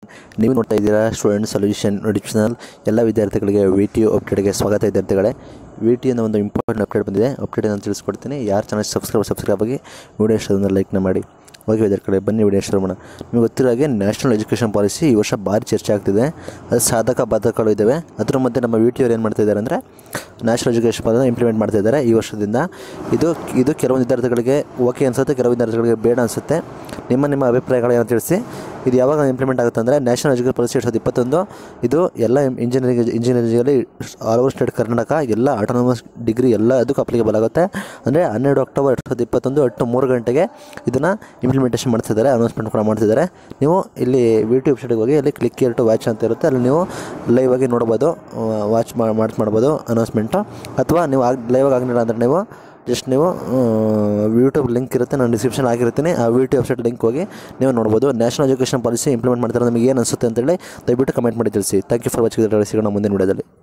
ನೀವು ನೋಡ್ತಾ ಇದ್ದೀರಾ ಸ್ಟೂಡೆಂಟ್ ಸೊಲ್ಯೂಷನ್ ಯೂಟ್ಯೂಬ್ ಚಾನಲ್ ಎಲ್ಲ ವಿದ್ಯಾರ್ಥಿಗಳಿಗೆ ವಿ ಟಿ ಯು ಅಪ್ಡೇಟ್ಗೆ ಸ್ವಾಗತ ವಿದ್ಯಾರ್ಥಿಗಳೇ ವಿ ಟಿ ಅನ್ನೋ ಒಂದು ಇಂಪಾರ್ಟೆಂಟ್ ಅಪ್ಡೇಟ್ ಬಂದಿದೆ ಅಪ್ಡೇಟ್ ನಾನು ತಿಳಿಸ್ಕೊಡ್ತೀನಿ ಯಾರು ಚಾನಲ್ ಸಬ್ಸ್ಕ್ರೈಬ್ ಸಬ್ಸ್ಕ್ರೈಬ್ ಆಗಿ ವಿಡಿಯೋ ಇಷ್ಟ ಲೈಕ್ನ ಮಾಡಿ ಓಕೆ ವಿದ್ಯಾರ್ಥಿಗಳೇ ಬನ್ನಿ ವಿಡಿಯೋ ಶುರು ಮಾಡೋಣ ನಿಮಗೆ ಗೊತ್ತಿರೋ ಹಾಗೆ ನ್ಯಾಷನಲ್ ಎಜುಕೇಷನ್ ಪಾಲಿಸಿ ಈ ವರ್ಷ ಭಾರಿ ಚರ್ಚೆ ಆಗ್ತಿದೆ ಅದು ಸಾಧಕ ಬಾಧಕಗಳು ಇದ್ದಾವೆ ಅದ್ರ ಮಧ್ಯೆ ನಮ್ಮ ವಿ ಟಿ ಅವ್ರು ಏನು ಮಾಡ್ತಿದ್ದಾರೆ ಅಂದರೆ ನ್ಯಾಷನಲ್ ಎಜುಕೇಷನ್ ಪಾಲಿಸಿ ಇಂಪ್ಲಿಮೆಂಟ್ ಮಾಡ್ತಾ ಇದ್ದಾರೆ ಈ ವರ್ಷದಿಂದ ಇದು ಇದು ಕೆಲವು ವಿದ್ಯಾರ್ಥಿಗಳಿಗೆ ಓಕೆ ಅನಿಸುತ್ತೆ ಕೆಲವು ವಿದ್ಯಾರ್ಥಿಗಳಿಗೆ ಬೇಡ ಅನಿಸುತ್ತೆ ನಿಮ್ಮ ನಿಮ್ಮ ಅಭಿಪ್ರಾಯಗಳನ್ನು ತಿಳಿಸಿ ಇದು ಯಾವಾಗ ಇಂಪ್ಲಿಮೆಂಟ್ ಆಗುತ್ತೆ ಅಂದರೆ ನ್ಯಾಷನಲ್ ಎಜುಕೇಷನ್ ಪಾಲಿಸಿ ಎರಡು ಸಾವಿರದ ಇಪ್ಪತ್ತೊಂದು ಇದು ಎಲ್ಲ ಇಂಜಿನಿಯರಿಂಗ್ ಇಂಜಿನಿಯರಿಂಗಲ್ಲಿ ಆಲ್ ಓವರ್ ಸ್ಟೇಟ್ ಕರ್ನಾಟಕ ಎಲ್ಲ ಆಟೋನಮಸ್ ಡಿಗ್ರಿ ಎಲ್ಲ ಅದಕ್ಕೂ ಅಪ್ಲಿಕೇಬಲ್ ಆಗುತ್ತೆ ಅಂದರೆ ಹನ್ನೆರಡು ಅಕ್ಟೋಬರ್ ಎರಡು ಸಾವಿರದ ಇಪ್ಪತ್ತೊಂದು ಎಟ್ಟು ಮೂರು ಗಂಟೆಗೆ ಇದನ್ನು ಇಂಪ್ಲಿಮೆಂಟೇಷನ್ ಮಾಡ್ತಿದ್ದಾರೆ ಅನೌನ್ಸ್ಮೆಂಟ್ ಕೂಡ ಮಾಡ್ತಿದ್ದಾರೆ ನೀವು ಇಲ್ಲಿ ವಿ ಟಿ ವೆಬ್ಸೈಟ್ಗೆ ಹೋಗಿ ಅಲ್ಲಿ ಕ್ಲಿಕ್ ಇಯರ್ ಟು ವಾಚ್ ಅಂತ ಇರುತ್ತೆ ಅಲ್ಲಿ ನೀವು ಲೈವ್ ಆಗಿ ನೋಡ್ಬೋದು ವಾಚ್ ಮಾಡಿ ಮಾಡ್ಬೋದು ಅನೌನ್ಸ್ಮೆಂಟು ಅಥವಾ ನೀವು ಆಗ ಲೈವ್ ಆಗಿ ಆಗಲಿಲ್ಲ ಅಂದರೆ ನೀವು ಜಸ್ಟ್ ನೀವು ಯೂಟ್ಯೂಬ್ ಲಿಂಕ್ ಇರುತ್ತೆ ನಾನು ಡಿಸ್ಕ್ರಿಪ್ಷನ್ ಆಗಿರ್ತೀನಿ ಆ ವಿ ಟಿ ವೆಬ್ಸೈಟ್ ಲಿಂಕ್ ಹೋಗಿ ನೀವು ನೋಡ್ಬೋದು ನ್ಯಾಷನಲ್ ಎಜುಕೇಷನ್ ಪಾಲಿಸಿ ಇಂಪ್ಲಿಮೆಂಟ್ ಮಾಡ್ತಾರೆ ನಮಗೆ ಏನು ಅನಿಸುತ್ತೆ ಅಂತೇಳಿ ದಯವಿಟ್ಟು ಕಮೆಂಟ್ ಮಾಡಿ ತಿಳಿಸಿ ಥ್ಯಾಂಕ್ ಯು ಫಾರ್ ವಾಚಿಂಗ್ ಸಿಗೋಣ ಮುಂದಿನ ವಿಡಿಯೋದಲ್ಲಿ